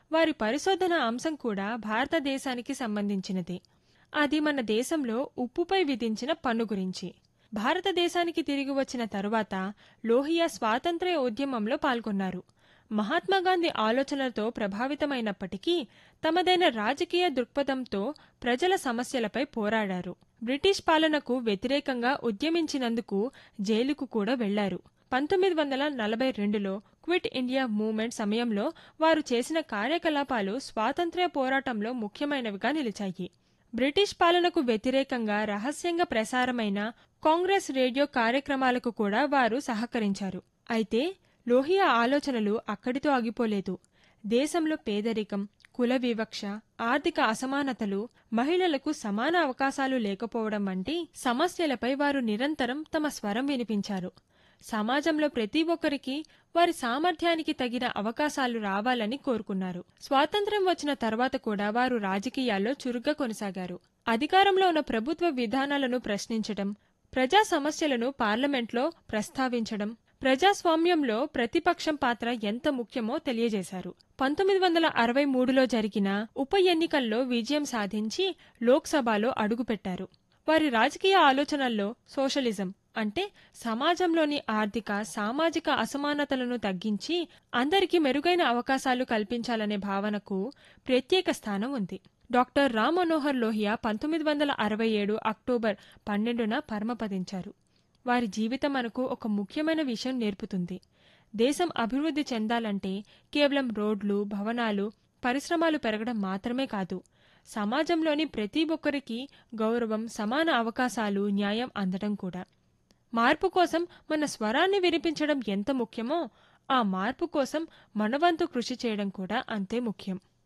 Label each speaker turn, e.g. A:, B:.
A: వారి పరిశోధన అంశం కూడా భారతదేశానికి సంబంధించినదే అది మన దేశంలో ఉప్పుపై విధించిన పన్ను గురించి భారతదేశానికి తిరిగి వచ్చిన తరువాత లోహియా స్వాతంత్ర్య ఉద్యమంలో పాల్గొన్నారు మహాత్మాగాంధీ ఆలోచనలతో ప్రభావితమైనప్పటికీ తమదైన రాజకీయ దృక్పథంతో ప్రజల సమస్యలపై పోరాడారు బ్రిటిష్ పాలనకు వ్యతిరేకంగా ఉద్యమించినందుకు జైలుకు కూడా వెళ్లారు పంతొమ్మిది వందల నలభై రెండులో క్విట్ ఇండియా మూవ్మెంట్ సమయంలో వారు చేసిన కార్యకలాపాలు స్వాతంత్ర్య పోరాటంలో ముఖ్యమైనవిగా నిలిచాయి బ్రిటిష్ పాలనకు వ్యతిరేకంగా రహస్యంగా ప్రసారమైన కాంగ్రెస్ రేడియో కార్యక్రమాలకు కూడా వారు సహకరించారు అయితే లోహియా ఆలోచనలు అక్కడితో ఆగిపోలేదు దేశంలో పేదరికం కుల వివక్ష ఆర్థిక అసమానతలు మహిళలకు సమాన అవకాశాలు లేకపోవడం వంటి సమస్యలపై వారు నిరంతరం తమ స్వరం వినిపించారు సమాజంలో ప్రతి ఒక్కరికి వారి సామర్థ్యానికి తగిన అవకాశాలు రావాలని కోరుకున్నారు స్వాతంత్ర్యం వచ్చిన తర్వాత కూడా వారు రాజకీయాల్లో చురుగ్గా కొనసాగారు అధికారంలో ఉన్న ప్రభుత్వ విధానాలను ప్రశ్నించడం ప్రజా సమస్యలను పార్లమెంట్లో ప్రస్తావించడం ప్రజాస్వామ్యంలో ప్రతిపక్షం పాత్ర ఎంత ముఖ్యమో తెలియజేశారు పంతొమ్మిది వందల అరవై మూడులో జరిగిన ఉప ఎన్నికల్లో విజయం సాధించి లోక్సభలో అడుగుపెట్టారు వారి రాజకీయ ఆలోచనల్లో సోషలిజం అంటే సమాజంలోని ఆర్థిక సామాజిక అసమానతలను తగ్గించి అందరికీ మెరుగైన అవకాశాలు కల్పించాలనే భావనకు ప్రత్యేక స్థానం ఉంది డాక్టర్ రామ్ మనోహర్ లోహియా పంతొమ్మిది వందల అరవై ఏడు అక్టోబర్ పన్నెండున పరమపదించారు వారి జీవితం మనకు ఒక ముఖ్యమైన విషయం నేర్పుతుంది దేశం అభివృద్ధి చెందాలంటే కేవలం రోడ్లు భవనాలు పరిశ్రమలు పెరగడం మాత్రమే కాదు సమాజంలోని ప్రతి ఒక్కరికి గౌరవం సమాన అవకాశాలు న్యాయం అందడం కూడా మార్పు కోసం మన స్వరాన్ని వినిపించడం ఎంత ముఖ్యమో ఆ మార్పు కోసం మనవంతు కృషి చేయడం కూడా అంతే ముఖ్యం